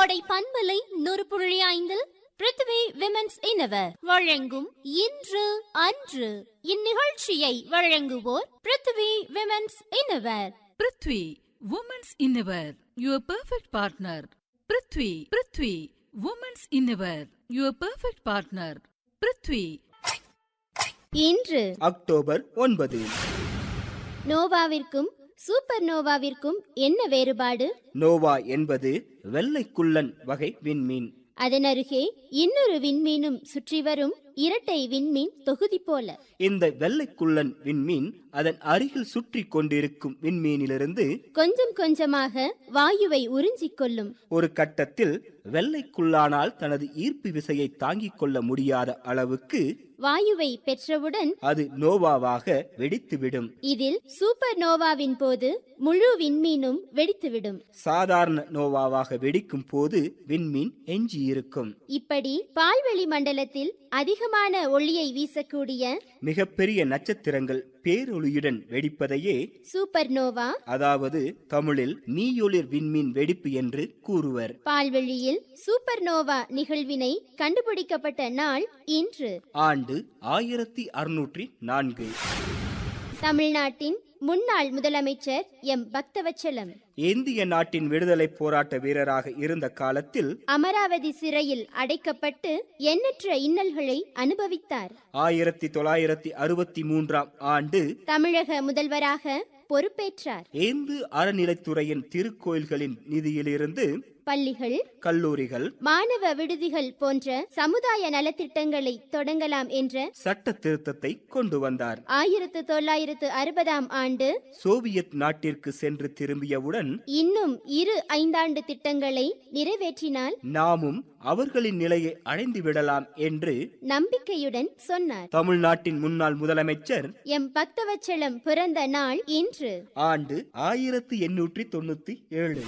கோடை பண்பலை நூறு புள்ளி ஐந்தில் பிருத்திவி விமென்ஸ் இனவர் வழங்கும் இன்று அன்று இந்நிகழ்ச்சியை வழங்குவோர் Prithvi women's innerwear Prithvi women's innerwear your perfect partner Prithvi Prithvi women's innerwear your perfect partner Prithvi இன்று அக்டோபர் ஒன்பது நோவாவிற்கும் சூப்பர் நோவாவிற்கும் என்ன வேறுபாடு நோவா என்பது வெள்ளைக்குள்ளன் வகை விண்மீன் அதன் அருகே இன்னொரு விண்மீனும் சுற்றி வரும் இரட்டை விண்மீன் தொகுதி போல இந்த வெள்ளைக்குள்ளன் விண்மீன் அதன் அருகில் சுற்றி கொண்டிருக்கும் விண்மீனிலிருந்து கொஞ்சம் கொஞ்சமாக வாயுவை உறிஞ்சிக் கொள்ளும் ஒரு கட்டத்தில் வெள்ளைக்குள்ளானால் தனது ஈர்ப்பு விசையை தாங்கிக் கொள்ள முடியாத அளவுக்கு வாயுவை பெற்றவுடன் அது நோவாவாக வெடித்துவிடும் இதில் சூப்பர் நோவாவின் போது முழு விண்மீனும் வெடித்துவிடும் சாதாரண நோவாவாக வெடிக்கும் போது விண்மீன் எஞ்சியிருக்கும் இப்படி பால்வெளி மண்டலத்தில் அதிகமான ஒளியை வீசக்கூடிய மிகப்பெரிய நட்சத்திரங்கள் பேரொளியுடன் வெடிப்பதையே சூப்பர் நோவா அதாவது தமிழில் மீயொளிர் விண்மீன் வெடிப்பு என்று கூறுவர் பால்வெளியில் சூப்பர் நோவா நிகழ்வினை கண்டுபிடிக்கப்பட்ட நாள் இன்று ஆண்டு ஆயிரத்தி அறுநூற்றி நான்கு தமிழ்நாட்டின் முன்னாள் முதலமைச்சர் எம் பக்தவச்சலம் இந்திய நாட்டின் விடுதலை போராட்ட வீரராக இருந்த காலத்தில் அமராவதி சிறையில் அடைக்கப்பட்டு எண்ணற்ற இன்னல்களை அனுபவித்தார் ஆயிரத்தி தொள்ளாயிரத்தி அறுபத்தி மூன்றாம் ஆண்டு தமிழக முதல்வராக பொறுப்பேற்றார் இந்து அறநிலைத்துறையின் திருக்கோயில்களின் நிதியிலிருந்து பள்ளிகள் கல்லூரிகள் மாணவ விடுதிகள் போன்ற சமுதாய நலத்திட்டங்களை தொடங்கலாம் என்ற சட்ட திருத்தத்தை கொண்டு வந்தார் ஆயிரத்து தொள்ளாயிரத்து அறுபதாம் ஆண்டு சோவியத் நாட்டிற்கு சென்று திரும்பியவுடன் இன்னும் இரு ஐந்தாண்டு திட்டங்களை நிறைவேற்றினால் நாமும் அவர்களின் நிலையை அடைந்து விடலாம் என்று நம்பிக்கையுடன் சொன்னார் தமிழ்நாட்டின் முன்னாள் முதலமைச்சர் எம் பக்தவச்சலம் பிறந்த நாள் இன்று ஆண்டு ஆயிரத்தி எண்ணூற்றி தொண்ணூத்தி ஏழு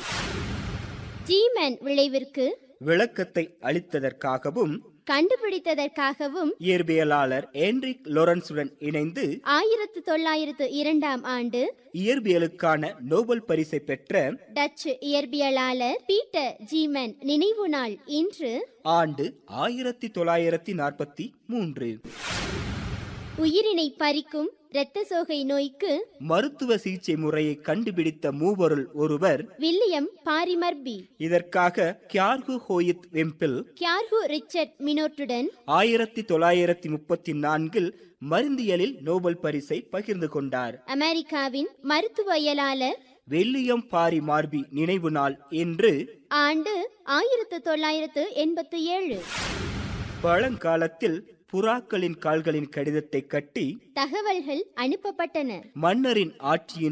ஜீமன் விளைவிற்கு விளக்கத்தை அளித்ததற்காகவும் கண்டுபிடித்ததற்காகவும் இயற்பியலாளர் ஏன்ரிக் லொரன்ஸுடன் இணைந்து ஆயிரத்து தொள்ளாயிரத்து இரண்டாம் ஆண்டு இயற்பியலுக்கான நோபல் பரிசை பெற்ற டச்சு இயற்பியலாளர் பீட்டர் ஜீமன் நினைவு நாள் இன்று ஆண்டு ஆயிரத்தி தொள்ளாயிரத்தி நாற்பத்தி மூன்று உயிரினை பறிக்கும் இரத்த சோகை நோய்க்கு மருத்துவ சிகிச்சை முறையை கண்டுபிடித்த மூவருள் ஒருவர் வில்லியம் பாரிமர்பி இதற்காக கியார்கு ஹோயித் வெம்பில் கியார்ஹு ரிச்சர்ட் மினோட்டுடன் ஆயிரத்தி தொள்ளாயிரத்தி முப்பத்தி நான்கில் மருந்தியலில் நோபல் பரிசை பகிர்ந்து கொண்டார் அமெரிக்காவின் மருத்துவவியலாளர் வில்லியம் பாரி மார்பி நினைவு நாள் என்று ஆண்டு ஆயிரத்து தொள்ளாயிரத்து எண்பத்தி ஏழு பழங்காலத்தில் புறாக்களின் கால்களின் கடிதத்தை கட்டி தகவல்கள் அனுப்பப்பட்டன மன்னரின் ஆட்சியின்